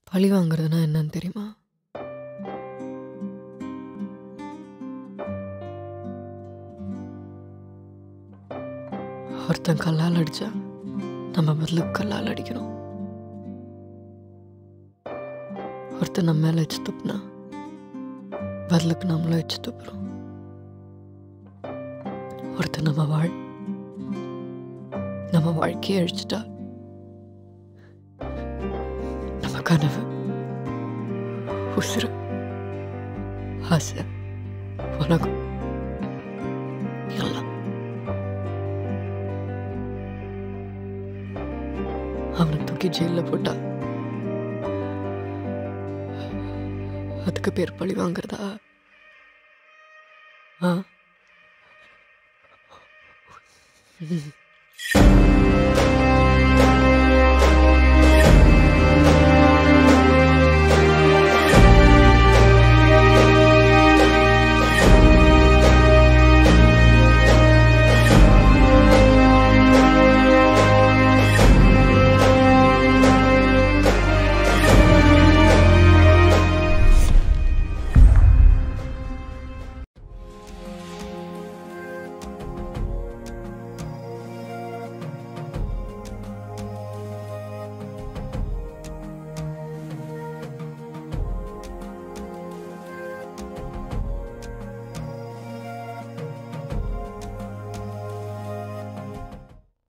பழி வாங்குறதுனா என்னன்னு தெரியுமா ஒருத்தன் கல்லால் அடிச்சா நம்ம பதிலுக்கு கல்லால் அடிக்கணும் ஒருத்தன் நம்ம மேல வச்சு துப்புனா பதிலுக்கு நம்மளும் வச்சு துப்புறோம் ஒருத்தன் நம்ம வாழ் நம்ம வாழ்க்கையை அழிச்சிட்டா நம்ம கனவு உசுறு ஆசை உலகம் எல்லாம் அவனை தூக்கி ஜெயில போட்டா அதுக்கு பேர் பழி வாங்குறதா ஆ